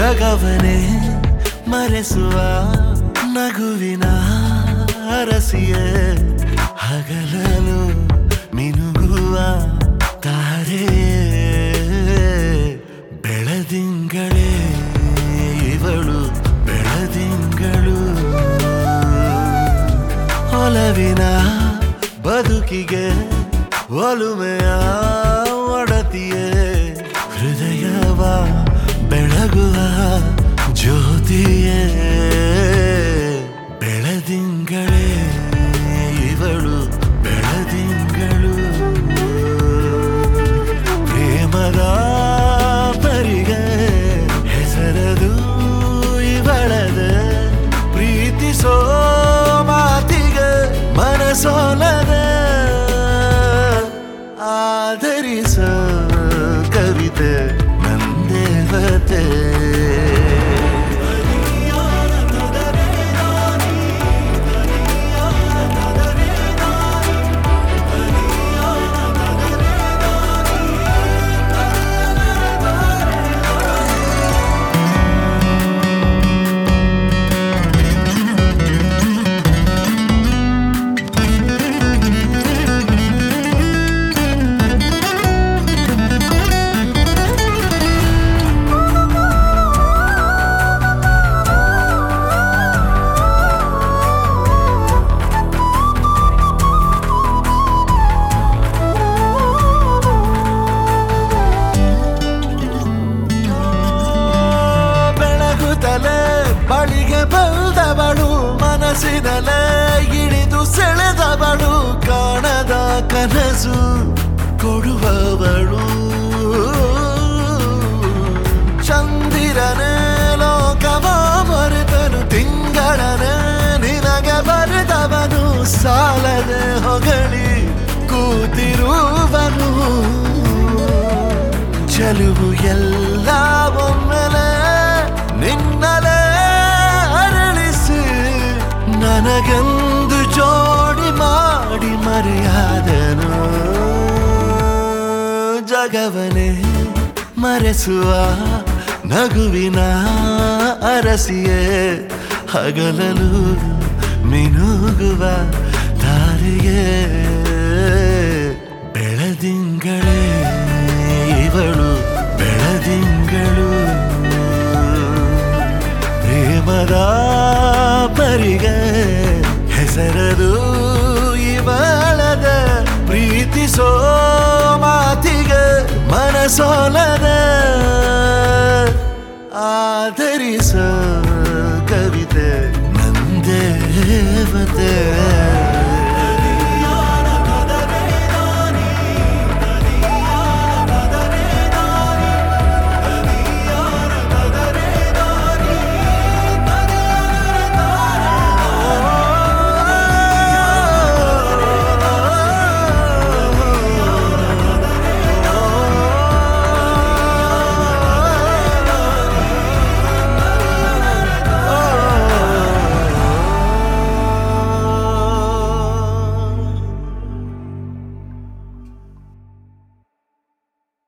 ಜಗವನೇ ಮರೆಸುವ ನಗುವಿನ ಅರಸಿಯೇ ಹಗಲಲು ಮಿನುಗುವ ತಾರೆಯೇ ಬೆಳದಿಂಗಳೇ ಇವಳು ಬೆಳದಿಂಗಳು ಒಲವಿನ ಬದುಕಿಗೆ ಒಲುಮೆಯ ಒಡತಿಯೇ ಹೃದಯವ ಬೆಳಗುವ ಜ್ಯೋತಿಯೇ ಬೆಳದಿಂಗಳೇ ಇವಳು ಬೆಳದಿಂಗಳು ಪ್ರೇಮದ ಪರಿಗೆ ಹೆಸರದು ಇವಳದ ಪ್ರೀತಿಸೋ ಮಾತಿಗೆ ಮನಸೋಲದ ಆಧರಿಸ ಕವಿತೆ ನಂದೇವತೆ ಬೆಳಗುತ್ತಲೇ ಬಳಿಗೆ ಬಂದವಳು ಮನಸ್ಸಿನಲೇ ಇಳಿದು ಸೆಳೆದವಳು ಕಾಣದ ಕನಸು ಕೊಡುವವಳು ಚಂದಿರನೇ ಲೋಕವ ಮರೆತನು ತಿಂಗಳನೇ ನಿನಗೆ ಬರೆದವನು ಸಾಲದೆ ಹೊಗಳಿ ಕೂತಿರುವನು ಚೆಲುವು ಎಲ್ಲ ಒಮ್ಮೆಲೆ ನಿನ್ನಲೇ ಅರಳಿಸಿ ನನಗೆಂದು ಜೋಡಿ ಮಾಡಿ ಮರೆಯಾದನು ಜಗವನೇ ಮರೆಸುವ ನಗುವಿನ ಅರಸಿಯೇ ಹಗಲಲು ಮಿನುಗುವ ದಾರಿಯೇ ಬೆಳದಿಂಗಳೇ ಇವಳು ಬೆಳದಿಂಗಳು ಪ್ರೇಮದ ಪರಿಗೆ ಹೆಸರದು ಇವಳದ ಪ್ರೀತಿಸೋ ಮಾತಿಗೆ ಮನಸೋಲದ ಆಧರಿಸ ಕವಿತೆ ನಂದೇವತೆ